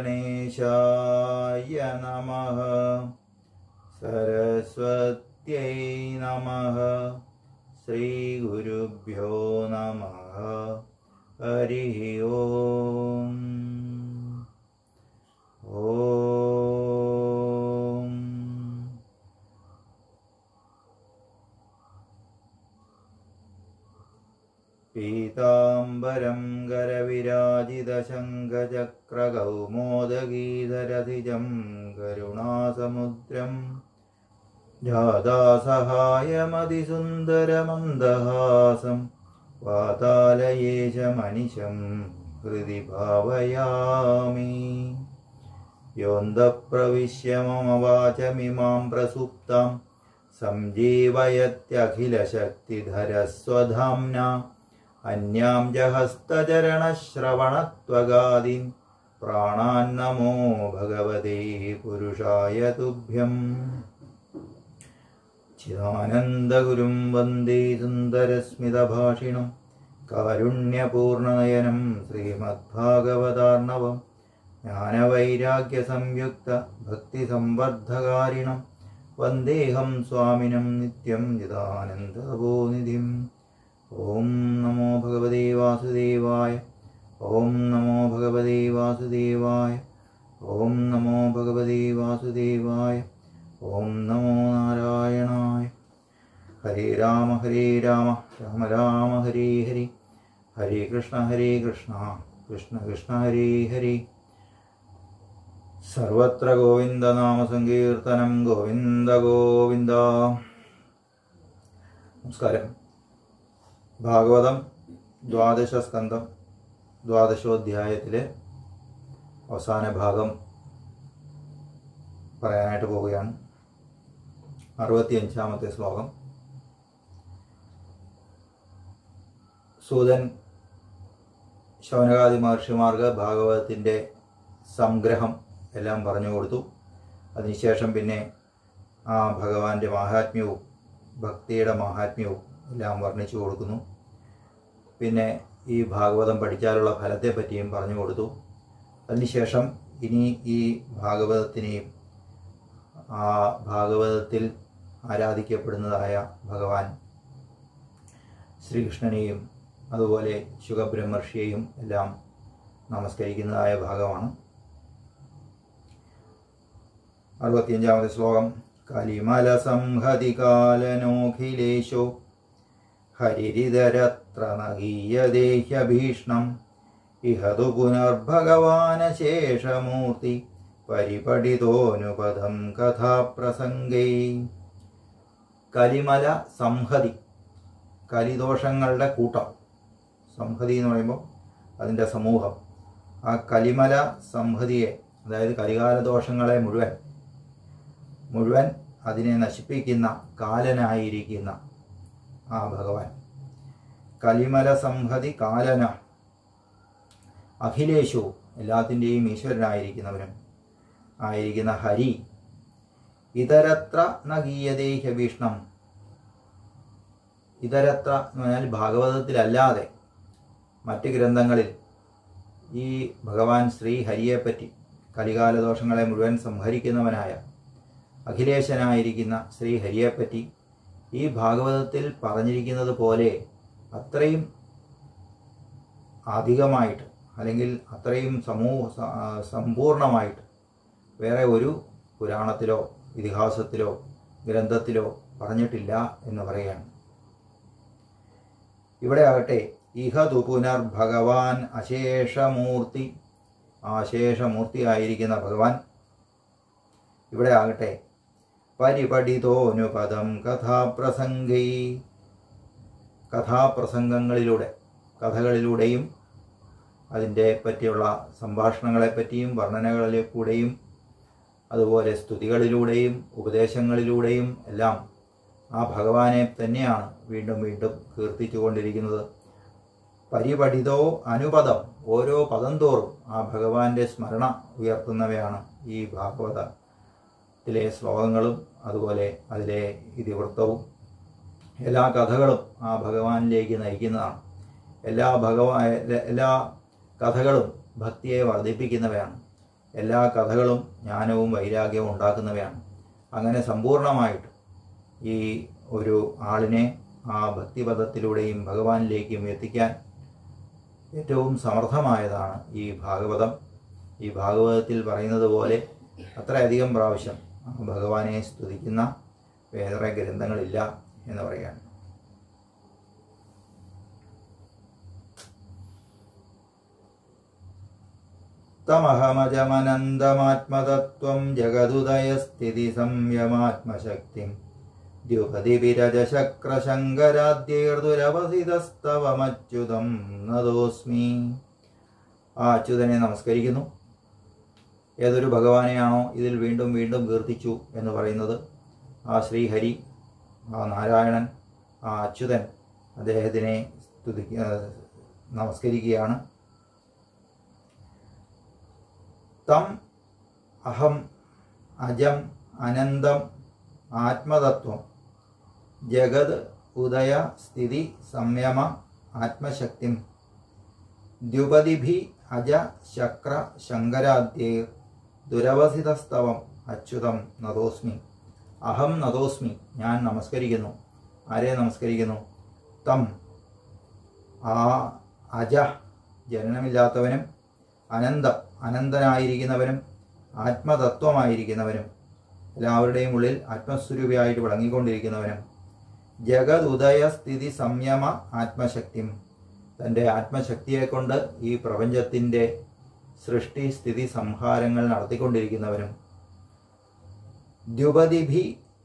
ഗണേശായ നമ സരസ്വത്यै നമ ശ്രീഗുരുഭ്യോ നമ ഹരി ഓം ഓം പീതാംബരം ഗരവിരാജിതശങ്കചക്രകൗമോദഗീധരധിജം കരുണാസമുദ്രം രാധാസഹായമതിസുന്ദരമന്ദഹാസം വാതാലയേശമനിശം ഹൃദി ഭാവയാമി യോന്തപ്രവിശ്യ മമ വാചമിമാം പ്രസുപ്താം സഞ്ജീവയത്യഖിലശക്തിധരസ്വധാംന അന്യാം ച ഹസ്തചരണശ്രവണത്വഗാദീൻ പ്രാണാന്നമോ ഭഗവതേ പുരുഷായ തുഭ്യം ചിദാനന്ദഗുരും വന്ദേ സുന്ദരസ്മിതഭാഷിണം കാരുണ്യപൂർണനയനം ശ്രീമദ്ഭാഗവതാർണവം ജ്ഞാനവൈരാഗ്യസംയുക്ത ഭക്തിസംവർദ്ധകാരിണം വന്ദേഹം സ്വാമിനം നിത്യം ചിദാനന്ദതപോനിധിം ഓം നമോ ഭഗവതേ വാസുദേവായ ഓം നമോ ഭഗവതേ വാസുദേവായ ഓം നമോ ഭഗവതേ വാസുദേവായ ഓം നമോ നാരായണായ ഹരേ രാമ ഹരേ രാമ രാമ രാമ ഹരേ ഹരി ഹരേ കൃഷ്ണ ഹരേ കൃഷ്ണ കൃഷ്ണ കൃഷ്ണ ഹരേ ഹരി സർവത്ര ഗോവിന്ദനാമസങ്കീർത്തനം ഗോവിന്ദ ഗോവിന്ദ നമസ്കാരം ഭാഗവതം ദ്വാദശ സ്കന്ധം ദ്വാദശോധ്യായത്തിലെ അവസാന ഭാഗം പറയാനായിട്ട് പോവുകയാണ് അറുപത്തിയഞ്ചാമത്തെ ശ്ലോകം സൂതൻ ശൗനകാദി മഹർഷിമാർക്ക് ഭാഗവതത്തിൻ്റെ സംഗ്രഹം എല്ലാം പറഞ്ഞു കൊടുത്തു അതിനുശേഷം പിന്നെ ആ ഭഗവാന്റെ മാഹാത്മ്യവും ഭക്തിയുടെ മാഹാത്മ്യവും എല്ലാം വർണ്ണിച്ചു കൊടുക്കുന്നു പിന്നെ ഈ ഭാഗവതം പഠിച്ചാലുള്ള ഫലത്തെ പറ്റിയും പറഞ്ഞു കൊടുത്തു അതിനുശേഷം ഇനി ഈ ഭാഗവതത്തിനെയും ആ ഭാഗവതത്തിൽ ആരാധിക്കപ്പെടുന്നതായ ഭഗവാൻ ശ്രീകൃഷ്ണനെയും അതുപോലെ ശുഖബ്രഹ്മർഷിയെയും എല്ലാം നമസ്കരിക്കുന്നതായ ഭാഗമാണ് അറുപത്തിയഞ്ചാമത്തെ ശ്ലോകം കലിമല സംഹതി കാലനോഖിലേശോ ഹരിരിതരത്ര നഗീയദേഹ്യഭീഷ്ണം ഇഹതു പുനർഭഗവാനശേഷമൂർത്തി പരിപഠിതോനുപദം കഥാപ്രസംഗൈ കലിമല സംഹതി കലിദോഷങ്ങളുടെ കൂട്ടം സംഹതി എന്ന് പറയുമ്പോൾ അതിൻ്റെ സമൂഹം ആ കലിമല സംഹതിയെ അതായത് കലികാല ദോഷങ്ങളെ മുഴുവൻ മുഴുവൻ അതിനെ നശിപ്പിക്കുന്ന കാലനായിരിക്കുന്ന ആ ഭഗവാൻ കലിമല സംഹതി കാലന അഖിലേശു എല്ലാത്തിൻ്റെയും ഈശ്വരനായിരിക്കുന്നവനും ആയിരിക്കുന്ന ഹരി ഇതരത്ര നഗീയതേഹ ഭീഷ്ണം ഇതരത്ര എന്ന് പറഞ്ഞാൽ ഭാഗവതത്തിലല്ലാതെ മറ്റ് ഗ്രന്ഥങ്ങളിൽ ഈ ഭഗവാൻ ശ്രീ ഹരിയെപ്പറ്റി കലികാല ദോഷങ്ങളെ മുഴുവൻ സംഹരിക്കുന്നവനായ അഖിലേശനായിരിക്കുന്ന ശ്രീ ഹരിയെപ്പറ്റി ഈ ഭാഗവതത്തിൽ പറഞ്ഞിരിക്കുന്നത് പോലെ അത്രയും അധികമായിട്ട് അല്ലെങ്കിൽ അത്രയും സമൂഹ സ- സമ്പൂർണമായിട്ട് വേറെ ഒരു പുരാണത്തിലോ ഇതിഹാസത്തിലോ ഗ്രന്ഥത്തിലോ പറഞ്ഞിട്ടില്ല എന്ന് പറയുകയാണ് ഇവിടെ ആകട്ടെ ഇഹതു പുനർ ഭഗവാൻ അശേഷമൂർത്തി ആശേഷമൂർത്തിയായിരിക്കുന്ന ഭഗവാൻ ഇവിടെ ആകട്ടെ പരിപഠിതോനുപദം കഥാപ്രസംഗൈ കഥാപ്രസംഗങ്ങളിലൂടെ കഥകളിലൂടെയും അതിൻ്റെ പറ്റിയുള്ള സംഭാഷണങ്ങളെപ്പറ്റിയും വർണ്ണനകളിലെ കൂടെയും അതുപോലെ സ്തുതികളിലൂടെയും ഉപദേശങ്ങളിലൂടെയും എല്ലാം ആ ഭഗവാനെ തന്നെയാണ് വീണ്ടും വീണ്ടും കീർത്തിച്ചുകൊണ്ടിരിക്കുന്നത് പരിപഠിതോ അനുപദം ഓരോ പദം തോറും ആ ഭഗവാന്റെ സ്മരണ ഉയർത്തുന്നവയാണ് ഈ ഭാഗവതത്തിലെ ശ്ലോകങ്ങളും അതുപോലെ അതിലെ ഇതിവൃത്തവും എല്ലാ കഥകളും ആ ഭഗവാനിലേക്ക് നയിക്കുന്നതാണ് എല്ലാ ഭഗവാ എല്ലാ കഥകളും ഭക്തിയെ വർദ്ധിപ്പിക്കുന്നവയാണ് എല്ലാ കഥകളും ജ്ഞാനവും വൈരാഗ്യവും ഉണ്ടാക്കുന്നവയാണ് അങ്ങനെ സമ്പൂർണമായിട്ട് ഈ ഒരു ആളിനെ ആ ഭക്തിപഥത്തിലൂടെയും ഭഗവാനിലേക്കും എത്തിക്കാൻ ഏറ്റവും സമർത്ഥമായതാണ് ഈ ഭാഗവതം ഈ ഭാഗവതത്തിൽ പറയുന്നത് പോലെ അത്രയധികം പ്രാവശ്യം ആ ഭഗവാനെ സ്തുതിക്കുന്ന വേറെ ഗ്രന്ഥങ്ങളില്ല എന്ന് പറയുകയാണ് തമഹമജമനന്തമാത്മതത്വം ജഗതുദയസ്ഥിതി സംയമാത്മശക്തിം ദ്യുപതിവിരജശക്രശങ്കരാദ്യൈർദുരവസിതസ്തവമച്യുതം നദോസ്മി ആ അച്യുതനെ നമസ്കരിക്കുന്നു ഏതൊരു ഭഗവാനെയാണോ ഇതിൽ വീണ്ടും വീണ്ടും കീർത്തിച്ചു എന്ന് പറയുന്നത് ആ ശ്രീഹരി ആ നാരായണൻ ആ അച്യുതൻ അദ്ദേഹത്തിനെ സ്തുതി നമസ്കരിക്കുകയാണ് തം അഹം അജം അനന്തം ആത്മതത്വം ജഗത് ഉദയ സ്ഥിതി സംയമ ആത്മശക്തിം ദ്യുപതിഭി അജ ശക്ര ശങ്കരാദ്യൈർ ദുരവസിതസ്തവം അച്യുതം നദോസ്മി അഹം നദോസ്മി ഞാൻ നമസ്കരിക്കുന്നു ആരെ നമസ്കരിക്കുന്നു തം ആ അജ ജനനമില്ലാത്തവനും അനന്തം അനന്തനായിരിക്കുന്നവനും ആത്മതത്വമായിരിക്കുന്നവനും എല്ലാവരുടെയും ഉള്ളിൽ ആത്മസ്വരൂപിയായിട്ട് വിളങ്ങിക്കൊണ്ടിരിക്കുന്നവനും ജഗത് ഉദയ സ്ഥിതി സംയമ ആത്മശക്തിയും തൻ്റെ ആത്മശക്തിയെ കൊണ്ട് ഈ പ്രപഞ്ചത്തിൻ്റെ സൃഷ്ടി സ്ഥിതി സംഹാരങ്ങൾ നടത്തിക്കൊണ്ടിരിക്കുന്നവനും ദ്യുപതിഭി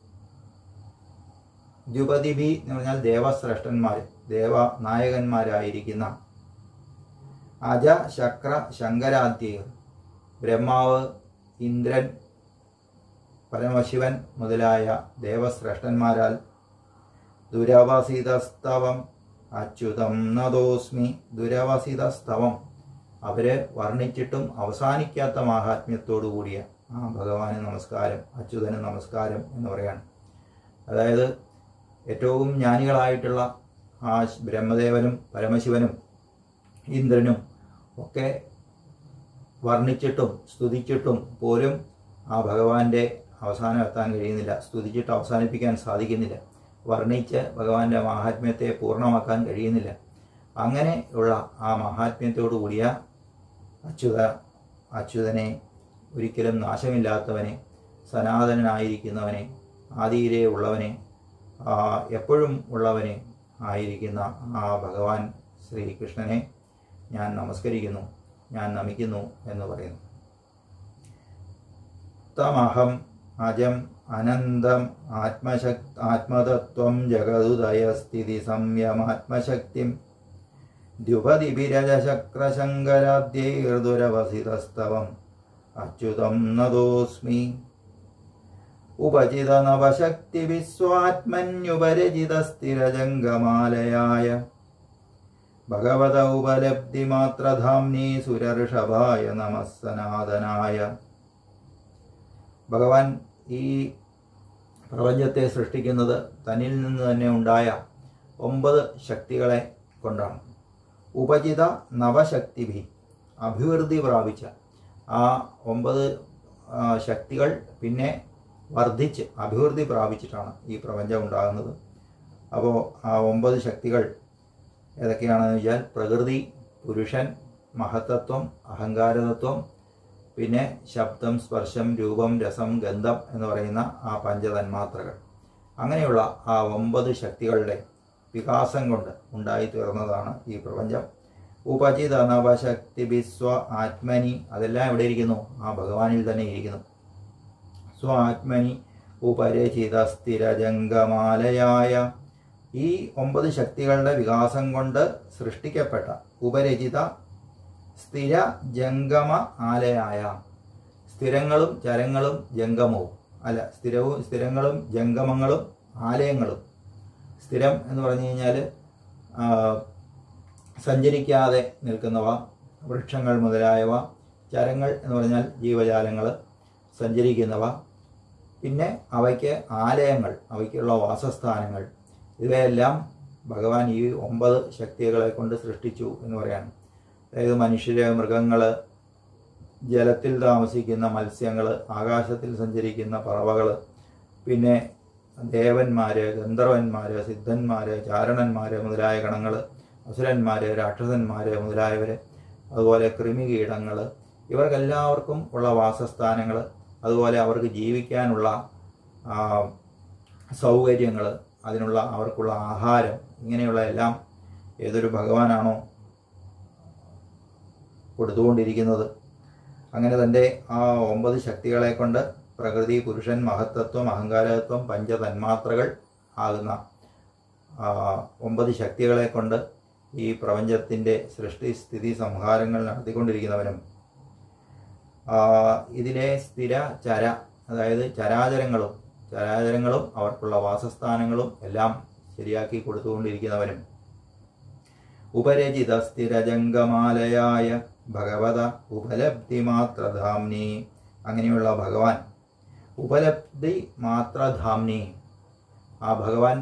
ദ്യുപതിഭി എന്ന് പറഞ്ഞാൽ ദേവശ്രേഷ്ഠന്മാർ ദേവ നായകന്മാരായിരിക്കുന്ന അജ ശക്ര ശങ്കരാദ്യർ ബ്രഹ്മാവ് ഇന്ദ്രൻ പരമശിവൻ മുതലായ ദേവശ്രേഷ്ഠന്മാരാൽ ദുരവസിതസ്തവം അച്യുതം നദോസ്മി ദുരവസിതസ്തവം അവര് വർണ്ണിച്ചിട്ടും അവസാനിക്കാത്ത മാഹാത്മ്യത്തോടു കൂടിയ ആ ഭഗവാന് നമസ്കാരം അച്യുതന് നമസ്കാരം എന്ന് പറയാണ് അതായത് ഏറ്റവും ജ്ഞാനികളായിട്ടുള്ള ആ ബ്രഹ്മദേവനും പരമശിവനും ഇന്ദ്രനും ഒക്കെ വർണ്ണിച്ചിട്ടും സ്തുതിച്ചിട്ടും പോലും ആ ഭഗവാന്റെ അവസാനം എത്താൻ കഴിയുന്നില്ല സ്തുതിച്ചിട്ട് അവസാനിപ്പിക്കാൻ സാധിക്കുന്നില്ല വർണ്ണിച്ച് ഭഗവാന്റെ മാഹാത്മ്യത്തെ പൂർണ്ണമാക്കാൻ കഴിയുന്നില്ല അങ്ങനെ ഉള്ള ആ മഹാത്മ്യത്തോടു കൂടിയ അച്യുത അച്യുതനെ ഒരിക്കലും നാശമില്ലാത്തവനെ സനാതനായിരിക്കുന്നവനെ ആദിയിലെ ഉള്ളവനെ ആ എപ്പോഴും ഉള്ളവനെ ആയിരിക്കുന്ന ആ ഭഗവാൻ ശ്രീകൃഷ്ണനെ ഞാൻ നമസ്കരിക്കുന്നു ഞാൻ നമിക്കുന്നു എന്ന് പറയുന്നു തമഹം അജം അനന്തം ആത്മശക് ആത്മതത്വം ജഗതുദയസ്ഥിതി സംയമാത്മശക്തിം ദ്യുപതിഭിരജശക്രശങ്കരാദ്യൈർദുരവസിതസ്തവം അച്യുതം നദോസ്മി ഉപചിത നവശക്തി വിശ്വാത്മന്യുപരചിത സ്ഥിരജംഗമാലയായ ഭഗവത ഉപലബ്ധി മാത്രധാംനി സുരർഷഭായ നമഃ സനാതനായ ഭഗവാൻ ഈ പ്രപഞ്ചത്തെ സൃഷ്ടിക്കുന്നത് തന്നിൽ നിന്ന് തന്നെ ഉണ്ടായ ഒമ്പത് ശക്തികളെ കൊണ്ടാണ് ഉപചിത നവശക്തിഭി അഭിവൃദ്ധി പ്രാപിച്ച ആ ഒമ്പത് ആ, ശക്തികൾ പിന്നെ വർദ്ധിച്ച് അഭിവൃദ്ധി പ്രാപിച്ചിട്ടാണ് ഈ പ്രപഞ്ചം ഉണ്ടാകുന്നത് അപ്പോൾ ആ ഒമ്പത് ശക്തികൾ ഏതൊക്കെയാണെന്ന് വെച്ചാൽ പ്രകൃതി പുരുഷൻ മഹത്തത്വം അഹങ്കാരതത്വം പിന്നെ ശബ്ദം സ്പർശം രൂപം രസം ഗന്ധം എന്ന് പറയുന്ന ആ പഞ്ചതന്മാത്രകൾ അങ്ങനെയുള്ള ആ ഒമ്പത് ശക്തികളുടെ വികാസം കൊണ്ട് ഉണ്ടായിത്തീർന്നതാണ് ഈ പ്രപഞ്ചം ഉപചിത നവശക്തി വിശ്വ ആത്മനി അതെല്ലാം എവിടെ ഇരിക്കുന്നു ആ ഭഗവാനിൽ തന്നെ ഇരിക്കുന്നു സ്വ ആത്മനി ഉപരചിത സ്ഥിരജംഗമാലയായ ഈ ഒമ്പത് ശക്തികളുടെ വികാസം കൊണ്ട് സൃഷ്ടിക്കപ്പെട്ട ഉപരചിത സ്ഥിര ജംഗമ ആലയായ സ്ഥിരങ്ങളും ചരങ്ങളും ജംഗമവും അല്ല സ്ഥിരവും സ്ഥിരങ്ങളും ജംഗമങ്ങളും ആലയങ്ങളും സ്ഥിരം എന്ന് പറഞ്ഞു കഴിഞ്ഞാൽ സഞ്ചരിക്കാതെ നിൽക്കുന്നവ വൃക്ഷങ്ങൾ മുതലായവ ചരങ്ങൾ എന്ന് പറഞ്ഞാൽ ജീവജാലങ്ങൾ സഞ്ചരിക്കുന്നവ പിന്നെ അവയ്ക്ക് ആലയങ്ങൾ അവയ്ക്കുള്ള വാസസ്ഥാനങ്ങൾ ഇവയെല്ലാം ഭഗവാൻ ഈ ഒമ്പത് ശക്തികളെ കൊണ്ട് സൃഷ്ടിച്ചു എന്ന് പറയാണ് അതായത് മനുഷ്യര് മൃഗങ്ങൾ ജലത്തിൽ താമസിക്കുന്ന മത്സ്യങ്ങൾ ആകാശത്തിൽ സഞ്ചരിക്കുന്ന പറവകൾ പിന്നെ ദേവന്മാര് ഗന്ധർവന്മാര് സിദ്ധന്മാര് ചാരണന്മാര് മുതലായ ഗണങ്ങൾ അസുരന്മാര് രാക്ഷസന്മാര് മുതലായവര് അതുപോലെ കൃമികീടങ്ങൾ ഇവർക്കെല്ലാവർക്കും ഉള്ള വാസസ്ഥാനങ്ങൾ അതുപോലെ അവർക്ക് ജീവിക്കാനുള്ള സൗകര്യങ്ങൾ അതിനുള്ള അവർക്കുള്ള ആഹാരം ഇങ്ങനെയുള്ള എല്ലാം ഏതൊരു ഭഗവാനാണോ കൊടുത്തുകൊണ്ടിരിക്കുന്നത് അങ്ങനെ തൻ്റെ ആ ഒമ്പത് ശക്തികളെ കൊണ്ട് പ്രകൃതി പുരുഷൻ മഹത്തത്വം അഹങ്കാരത്വം പഞ്ചതന്മാത്രകൾ ആകുന്ന ആ, ഒമ്പത് ശക്തികളെ കൊണ്ട് ഈ പ്രപഞ്ചത്തിൻ്റെ സൃഷ്ടി സ്ഥിതി സംഹാരങ്ങൾ നടത്തിക്കൊണ്ടിരിക്കുന്നവനും ആ, ഇതിലെ സ്ഥിര ചര അതായത് ചരാചരങ്ങളും ചരാചരങ്ങളും അവർക്കുള്ള വാസസ്ഥാനങ്ങളും എല്ലാം ശരിയാക്കി കൊടുത്തുകൊണ്ടിരിക്കുന്നവനും ഉപരചിത സ്ഥിരജംഗമാലയായ ഭഗവത ഉപലബ്ധി മാത്രധാംനി അങ്ങനെയുള്ള ഭഗവാൻ ഉപലബ്ധി മാത്രധാംനി ആ ഭഗവാൻ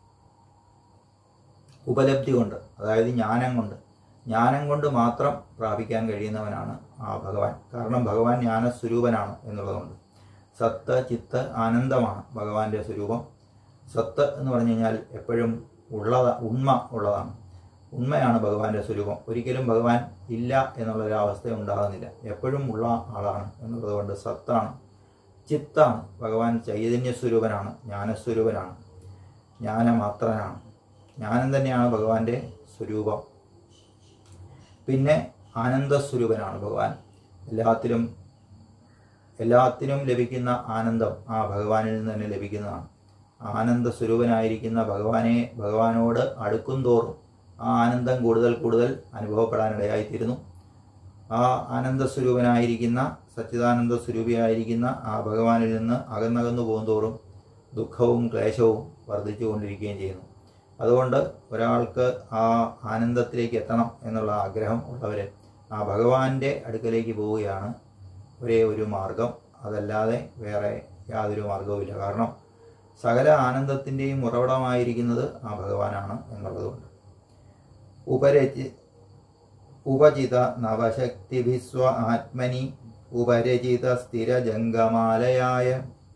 ഉപലബ്ധി കൊണ്ട് അതായത് ജ്ഞാനം കൊണ്ട് ജ്ഞാനം കൊണ്ട് മാത്രം പ്രാപിക്കാൻ കഴിയുന്നവനാണ് ആ ഭഗവാൻ കാരണം ഭഗവാൻ ജ്ഞാനസ്വരൂപനാണ് എന്നുള്ളതുകൊണ്ട് സത്ത് ചിത്ത് ആനന്ദമാണ് ഭഗവാന്റെ സ്വരൂപം സത്ത് എന്ന് പറഞ്ഞു കഴിഞ്ഞാൽ എപ്പോഴും ഉള്ളത ഉണ്മ ഉള്ളതാണ് ഉണ്മയാണ് ഭഗവാന്റെ സ്വരൂപം ഒരിക്കലും ഭഗവാൻ ഇല്ല എന്നുള്ളൊരവസ്ഥ ഉണ്ടാകുന്നില്ല എപ്പോഴും ഉള്ള ആളാണ് എന്നുള്ളത് കൊണ്ട് സത്താണ് ചിത്താണ് ഭഗവാൻ ചൈതന്യ സ്വരൂപനാണ് ജ്ഞാനസ്വരൂപനാണ് ജ്ഞാനമാത്രനാണ് ജ്ഞാനം തന്നെയാണ് ഭഗവാന്റെ സ്വരൂപം പിന്നെ ആനന്ദസ്വരൂപനാണ് ഭഗവാൻ എല്ലാത്തിലും എല്ലാത്തിനും ലഭിക്കുന്ന ആനന്ദം ആ ഭഗവാനിൽ നിന്ന് തന്നെ ലഭിക്കുന്നതാണ് ആനന്ദ സ്വരൂപനായിരിക്കുന്ന ഭഗവാനെ ഭഗവാനോട് അടുക്കും തോറും ആ ആനന്ദം കൂടുതൽ കൂടുതൽ അനുഭവപ്പെടാനിടയായിത്തീരുന്നു ആ ആനന്ദ സ്വരൂപനായിരിക്കുന്ന സച്ചിദാനന്ദ സ്വരൂപിയായിരിക്കുന്ന ആ ഭഗവാനിൽ നിന്ന് അകന്നകന്നു പോകുന്തോറും ദുഃഖവും ക്ലേശവും വർദ്ധിച്ചു കൊണ്ടിരിക്കുകയും ചെയ്യുന്നു അതുകൊണ്ട് ഒരാൾക്ക് ആ ആനന്ദത്തിലേക്ക് എത്തണം എന്നുള്ള ആഗ്രഹം ഉള്ളവർ ആ ഭഗവാന്റെ അടുക്കലേക്ക് പോവുകയാണ് ഒരേ ഒരു മാർഗം അതല്ലാതെ വേറെ യാതൊരു മാർഗവുമില്ല കാരണം സകല ആനന്ദത്തിൻ്റെയും ഉറവിടമായിരിക്കുന്നത് ആ ഭഗവാനാണ് എന്നുള്ളതുകൊണ്ട് ഉപരചി ഉപചിത നവശക്തിഭിസ്വ ആത്മനി ഉപരചിത സ്ഥിരജംഗമാലയായ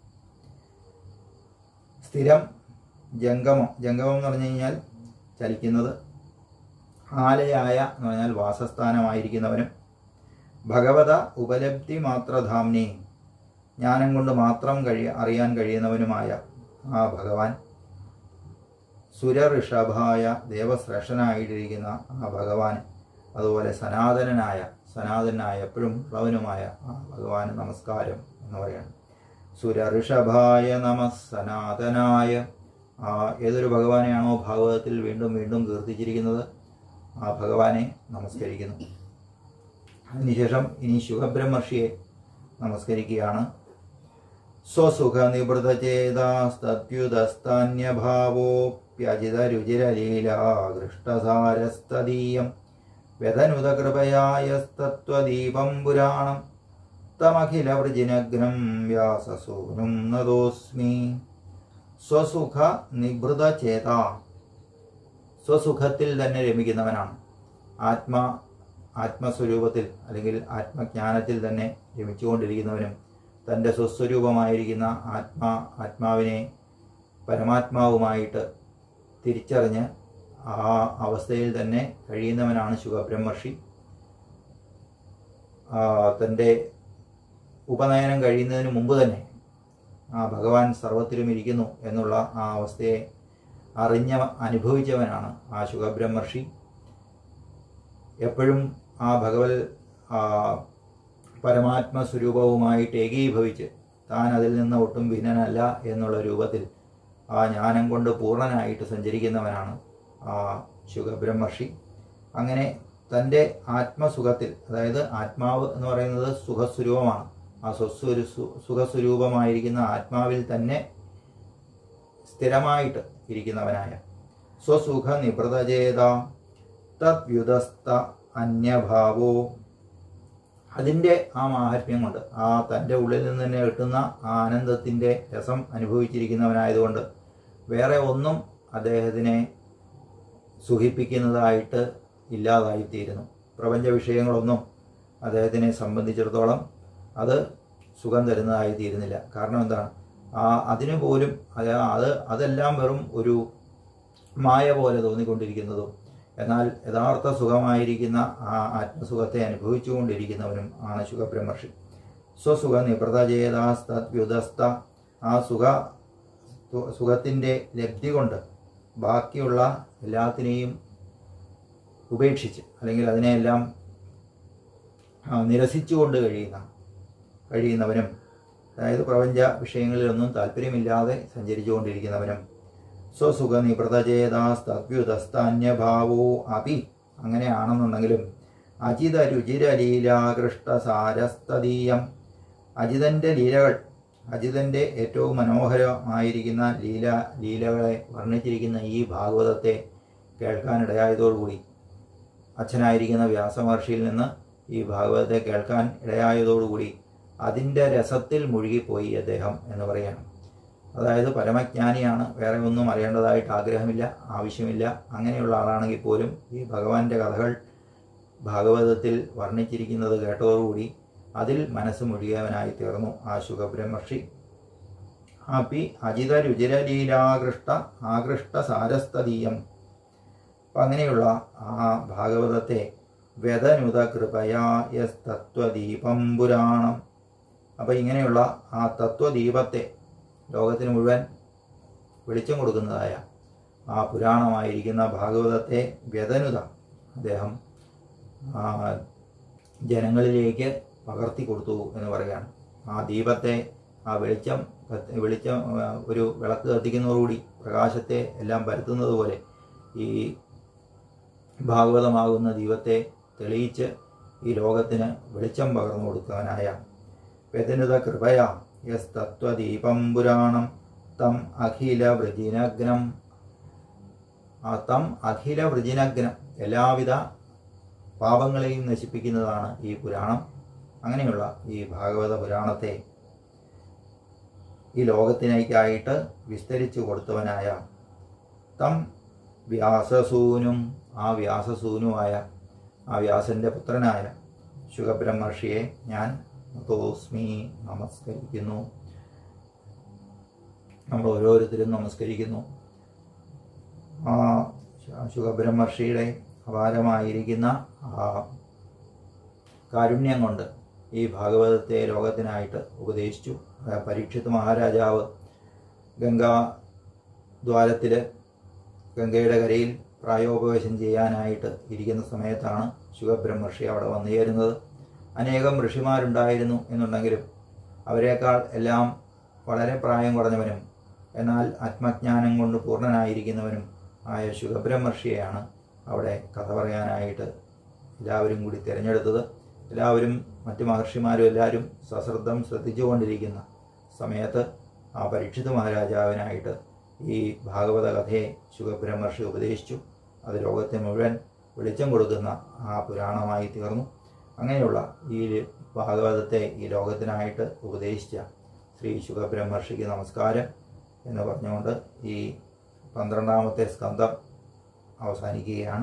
സ്ഥിരം ജംഗമം ജംഗമം എന്ന് പറഞ്ഞു കഴിഞ്ഞാൽ ചലിക്കുന്നത് ആലയായ എന്ന് പറഞ്ഞാൽ വാസസ്ഥാനമായിരിക്കുന്നവനും ഭഗവത ഉപലബ്ധി മാത്രധാംനി ജ്ഞാനം കൊണ്ട് മാത്രം കഴിയ അറിയാൻ കഴിയുന്നവനുമായ ആ ഭഗവാൻ സുരഋഷഭായ ദേവശ്രേഷ്ഠനായിട്ടിരിക്കുന്ന ആ ഭഗവാൻ അതുപോലെ സനാതനനായ സനാതനായ എപ്പോഴും ഉള്ളവനുമായ ആ ഭഗവാന് നമസ്കാരം എന്ന് പറയണം സുരഋഷഭായ നമ സനാതനായ ആ ഏതൊരു ഭഗവാനെയാണോ ഭാഗവതത്തിൽ വീണ്ടും വീണ്ടും കീർത്തിച്ചിരിക്കുന്നത് ആ ഭഗവാനെ നമസ്കരിക്കുന്നു അതിനുശേഷം ഇനി ശുഖബ്രഹ്മർഷിയെ നമസ്കരിക്കുകയാണ് സ്വസുഖ നിവൃത ചേതാസ്തദ്യുതസ്താന്യഭാവോപ്യജിത രുചിരലീലാകൃഷ്ടസാരസ്തദീയം വ്യതനുത കൃപയായസ്തത്വദീപം പുരാണം തമഖില വൃജിനഗ്നം വ്യാസസൂനും നതോസ്മി സ്വസുഖ നിഭൃത ചേത സ്വസുഖത്തിൽ തന്നെ രമിക്കുന്നവനാണ് ആത്മാ ആത്മസ്വരൂപത്തിൽ അല്ലെങ്കിൽ ആത്മജ്ഞാനത്തിൽ തന്നെ രമിച്ചുകൊണ്ടിരിക്കുന്നവനും തൻ്റെ സ്വസ്വരൂപമായിരിക്കുന്ന ആത്മാ ആത്മാവിനെ പരമാത്മാവുമായിട്ട് തിരിച്ചറിഞ്ഞ് ആ അവസ്ഥയിൽ തന്നെ കഴിയുന്നവനാണ് ശുഖബ്രഹ്മർഷി ആ, തൻ്റെ ഉപനയനം കഴിയുന്നതിന് മുമ്പ് തന്നെ ആ ഭഗവാൻ സർവത്തിലും ഇരിക്കുന്നു എന്നുള്ള ആ അവസ്ഥയെ അറിഞ്ഞ അനുഭവിച്ചവനാണ് ആ ശുഖബ്രഹ്മർഷി എപ്പോഴും ആ ഭഗവത് ആ, പരമാത്മ സ്വരൂപവുമായിട്ട് ഏകീഭവിച്ച് താൻ അതിൽ നിന്ന് ഒട്ടും ഭിന്നനല്ല എന്നുള്ള രൂപത്തിൽ ആ ജ്ഞാനം കൊണ്ട് പൂർണ്ണനായിട്ട് സഞ്ചരിക്കുന്നവനാണ് ആ ശുഖബ്രഹ്മർഷി അങ്ങനെ തൻ്റെ ആത്മസുഖത്തിൽ അതായത് ആത്മാവ് എന്ന് പറയുന്നത് സുഖസ്വരൂപമാണ് ആ സ്വസ്വരു സു- സുഖസ്വരൂപമായിരിക്കുന്ന ആത്മാവിൽ തന്നെ സ്ഥിരമായിട്ട് ഇരിക്കുന്നവനായ സ്വസുഖ നിഭൃതചേത തദ്യുതസ്ത അന്യഭാവോ അതിൻ്റെ ആ മാഹാത്മ്യം കൊണ്ട് ആ തൻ്റെ ഉള്ളിൽ നിന്ന് തന്നെ കിട്ടുന്ന ആ ആനന്ദത്തിൻ്റെ രസം അനുഭവിച്ചിരിക്കുന്നവനായതുകൊണ്ട് വേറെ ഒന്നും അദ്ദേഹത്തിനെ സുഖിപ്പിക്കുന്നതായിട്ട് ഇല്ലാതായിത്തീരുന്നു പ്രപഞ്ച വിഷയങ്ങളൊന്നും അദ്ദേഹത്തിനെ സംബന്ധിച്ചിടത്തോളം അത് സുഖം തരുന്നതായി തീരുന്നില്ല കാരണം എന്താണ് ആ അതിനു പോലും അത് അത് അതെല്ലാം വെറും ഒരു മായ പോലെ തോന്നിക്കൊണ്ടിരിക്കുന്നതും എന്നാൽ യഥാർത്ഥ സുഖമായിരിക്കുന്ന ആ ആത്മസുഖത്തെ അനുഭവിച്ചുകൊണ്ടിരിക്കുന്നവനും ആണ് ശുഖബ്രഹ്മർഷി സ്വസുഖ നിപ്രതചേതാസ്തദ്യുതസ്ഥ ആ സുഖ സുഖത്തിൻ്റെ ലബ്ധി കൊണ്ട് ബാക്കിയുള്ള എല്ലാത്തിനെയും ഉപേക്ഷിച്ച് അല്ലെങ്കിൽ അതിനെയെല്ലാം ആ, നിരസിച്ചുകൊണ്ട് കഴിയുന്ന കഴിയുന്നവനും അതായത് പ്രപഞ്ച വിഷയങ്ങളിലൊന്നും താല്പര്യമില്ലാതെ സഞ്ചരിച്ചുകൊണ്ടിരിക്കുന്നവനും സ്വസുഖ നിപ്രതചേതാസ്തദ്യുതസ്ഥാന്യഭാവോ അപി അങ്ങനെയാണെന്നുണ്ടെങ്കിലും അജിത രുചിര ലീലാകൃഷ്ടസാരസ്തദീയം അജിതന്റെ ലീലകൾ അജിതന്റെ ഏറ്റവും മനോഹരമായിരിക്കുന്ന ലീല ലീലകളെ വർണ്ണിച്ചിരിക്കുന്ന ഈ ഭാഗവതത്തെ കേൾക്കാനിടയായതോടുകൂടി അച്ഛനായിരിക്കുന്ന വ്യാസമഹർഷിയിൽ നിന്ന് ഈ ഭാഗവതത്തെ കേൾക്കാൻ ഇടയായതോടുകൂടി അതിൻ്റെ രസത്തിൽ മുഴുകിപ്പോയി അദ്ദേഹം എന്ന് പറയണം അതായത് പരമജ്ഞാനിയാണ് വേറെ ഒന്നും അറിയേണ്ടതായിട്ട് ആഗ്രഹമില്ല ആവശ്യമില്ല അങ്ങനെയുള്ള ആളാണെങ്കിൽ പോലും ഈ ഭഗവാന്റെ കഥകൾ ഭാഗവതത്തിൽ വർണ്ണിച്ചിരിക്കുന്നത് കേട്ടതോടുകൂടി അതിൽ മനസ്സ് മുഴുകിയവനായി തീർന്നു ആ ശുഖബ്രഹ്മർഷി അപ്പി അജിത രുചിരലീലാകൃഷ്ട ആകൃഷ്ട സാരസ്തീയം അപ്പം അങ്ങനെയുള്ള ആ ഭാഗവതത്തെ വ്യതനുത കൃപയാ യസ് തത്വദീപം പുരാണം അപ്പം ഇങ്ങനെയുള്ള ആ തത്വദീപത്തെ ലോകത്തിന് മുഴുവൻ വെളിച്ചം കൊടുക്കുന്നതായ ആ പുരാണമായിരിക്കുന്ന ഭാഗവതത്തെ വ്യതനുത അദ്ദേഹം ആ, ജനങ്ങളിലേക്ക് പകർത്തി കൊടുത്തു എന്ന് പറയുകയാണ് ആ ദീപത്തെ ആ വെളിച്ചം കത്തി- വെളിച്ചം ആ, ഒരു വിളക്ക് കത്തിക്കുന്നതോടുകൂടി പ്രകാശത്തെ എല്ലാം പരത്തുന്നത് പോലെ ഈ ഭാഗവതമാകുന്ന ദീപത്തെ തെളിയിച്ച് ഈ ലോകത്തിന് വെളിച്ചം പകർന്നു കൊടുക്കാനായ വ്യതനുത കൃപയ യസ് തത്വദീപം പുരാണം തം അഖില വൃജിനഗ്നം ആ തം അഖില വൃജിനഗ്നം എല്ലാവിധ പാപങ്ങളെയും നശിപ്പിക്കുന്നതാണ് ഈ പുരാണം അങ്ങനെയുള്ള ഈ ഭാഗവത പുരാണത്തെ ഈ ലോകത്തിനേക്കായിട്ട് വിസ്തരിച്ചു കൊടുത്തവനായ തം വ്യാസസൂനും ആ വ്യാസസൂനുമായ ആ വ്യാസന്റെ പുത്രനായ ശുഖബ്രഹ്മർഷിയെ ഞാൻ തോസ്മി നമസ്കരിക്കുന്നു നമ്മൾ ഓരോരുത്തരും നമസ്കരിക്കുന്നു ആ ശുഖബ്രഹ്മർഷിയുടെ അപാരമായിരിക്കുന്ന ആ കാരുണ്യം കൊണ്ട് ഈ ഭാഗവതത്തെ ലോകത്തിനായിട്ട് ഉപദേശിച്ചു ആ പരീക്ഷിത് മഹാരാജാവ് ഗംഗാ ദ്വാരത്തിൽ ഗംഗയുടെ കരയിൽ പ്രായോപവേശം ചെയ്യാനായിട്ട് ഇരിക്കുന്ന സമയത്താണ് ശുഖബ്രഹ്മർഷി അവിടെ വന്നു ചേരുന്നത് അനേകം ഋഷിമാരുണ്ടായിരുന്നു എന്നുണ്ടെങ്കിലും അവരെക്കാൾ എല്ലാം വളരെ പ്രായം കുറഞ്ഞവനും എന്നാൽ ആത്മജ്ഞാനം കൊണ്ട് പൂർണ്ണനായിരിക്കുന്നവനും ആയ ശുഖബ്രഹ്മർഷിയെയാണ് അവിടെ കഥ പറയാനായിട്ട് എല്ലാവരും കൂടി തിരഞ്ഞെടുത്തത് എല്ലാവരും മറ്റു മഹർഷിമാരും എല്ലാവരും സശ്രദ്ധം ശ്രദ്ധിച്ചുകൊണ്ടിരിക്കുന്ന സമയത്ത് ആ പരീക്ഷിത് മഹാരാജാവിനായിട്ട് ഈ ഭാഗവത കഥയെ ശുഖബ്രഹ്മർഷി ഉപദേശിച്ചു അത് ലോകത്തിന് മുഴുവൻ വെളിച്ചം കൊടുക്കുന്ന ആ പുരാണമായി തീർന്നു അങ്ങനെയുള്ള ഈ ഭാഗവതത്തെ ഈ ലോകത്തിനായിട്ട് ഉപദേശിച്ച ശ്രീ ശുഖബ്രഹ്മർഷിക്ക് നമസ്കാരം എന്ന് പറഞ്ഞുകൊണ്ട് ഈ പന്ത്രണ്ടാമത്തെ സ്കന്ധം അവസാനിക്കുകയാണ്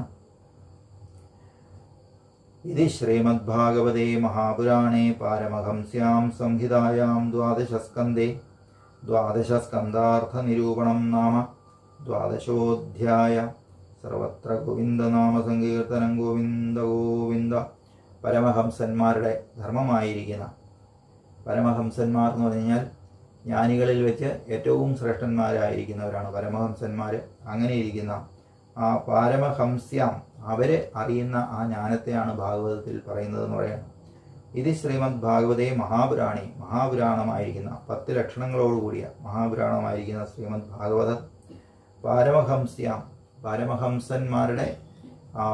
ഇത് ശ്രീമദ്ഭാഗവതേ മഹാപുരാണേ പാരമഹംസ്യാം സംഹിതായാം ദ്വാദശസ്കന്ധേ ദ്വാദശസ്കന്ധാർത്ഥനിരൂപണം നാമ ദ്വാദശോധ്യായ സർവത്ര ഗോവിന്ദനാമ സങ്കീർത്തനം ഗോവിന്ദ ഗോവിന്ദ പരമഹംസന്മാരുടെ ധർമ്മമായിരിക്കുന്ന പരമഹംസന്മാർ എന്ന് പറഞ്ഞു കഴിഞ്ഞാൽ ജ്ഞാനികളിൽ വെച്ച് ഏറ്റവും ശ്രേഷ്ഠന്മാരായിരിക്കുന്നവരാണ് പരമഹംസന്മാർ അങ്ങനെ ഇരിക്കുന്ന ആ പാരമഹംസ്യാം അവരെ അറിയുന്ന ആ ജ്ഞാനത്തെയാണ് ഭാഗവതത്തിൽ പറയുന്നതെന്ന് പറയുന്നത് ഇത് ശ്രീമദ് ഭാഗവതേ മഹാപുരാണി മഹാപുരാണമായിരിക്കുന്ന പത്ത് ലക്ഷണങ്ങളോടുകൂടിയ മഹാപുരാണമായിരിക്കുന്ന ശ്രീമദ് ഭാഗവതം പാരമഹംസ്യാം പാരമഹംസന്മാരുടെ ആ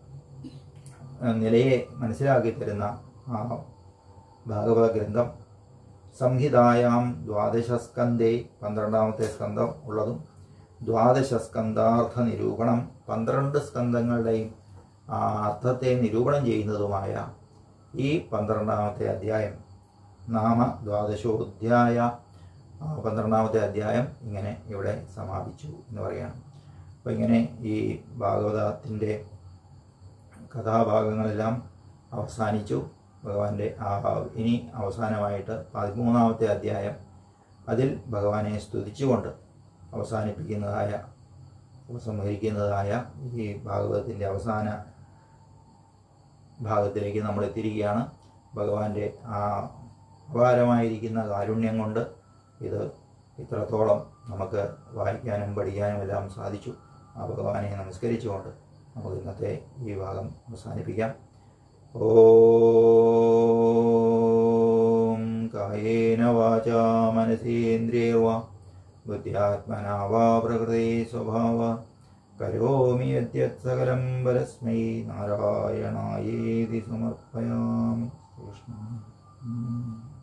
നിലയെ മനസ്സിലാക്കി തരുന്ന ആ ഭാഗവത ഗ്രന്ഥം സംഹിതായാം ദ്വാദശസ്കന്ധേ പന്ത്രണ്ടാമത്തെ സ്കന്ധം ഉള്ളതും ദ്വാദശസ്കന്ധാർത്ഥ നിരൂപണം പന്ത്രണ്ട് സ്കന്ധങ്ങളുടെയും ആ അർത്ഥത്തെ നിരൂപണം ചെയ്യുന്നതുമായ ഈ പന്ത്രണ്ടാമത്തെ അധ്യായം നാമ ദ്വാദശോധ്യായ ആ പന്ത്രണ്ടാമത്തെ അധ്യായം ഇങ്ങനെ ഇവിടെ സമാപിച്ചു എന്ന് പറയണം അപ്പോൾ ഇങ്ങനെ ഈ ഭാഗവതത്തിൻ്റെ കഥാഭാഗങ്ങളെല്ലാം അവസാനിച്ചു ഭഗവാന്റെ ആ ഇനി അവസാനമായിട്ട് പതിമൂന്നാമത്തെ അധ്യായം അതിൽ ഭഗവാനെ സ്തുതിച്ചുകൊണ്ട് അവസാനിപ്പിക്കുന്നതായ ഉപസംഹരിക്കുന്നതായ ഈ ഭാഗവതത്തിൻ്റെ അവസാന ഭാഗത്തിലേക്ക് നമ്മൾ എത്തിയിരിക്കുകയാണ് ഭഗവാന്റെ ആ അപാരമായിരിക്കുന്ന കാരുണ്യം കൊണ്ട് ഇത് ഇത്രത്തോളം നമുക്ക് വായിക്കാനും പഠിക്കാനും എല്ലാം സാധിച്ചു ആ ഭഗവാനെ നമസ്കരിച്ചുകൊണ്ട് നമുക്ക് ഇന്നത്തെ ഈ ഭാഗം അവസാനിപ്പിക്കാം ഓം കായേന വാചാ മനസേന്ദ്രിയർവാ ബുദ്ധ്യാത്മനാ വാ പ്രകൃതി സ്വഭാവ കരോമി യദ്യത് സകലം പരസ്മൈ നാരായണായേതി സമർപ്പയാമി കൃഷ്ണ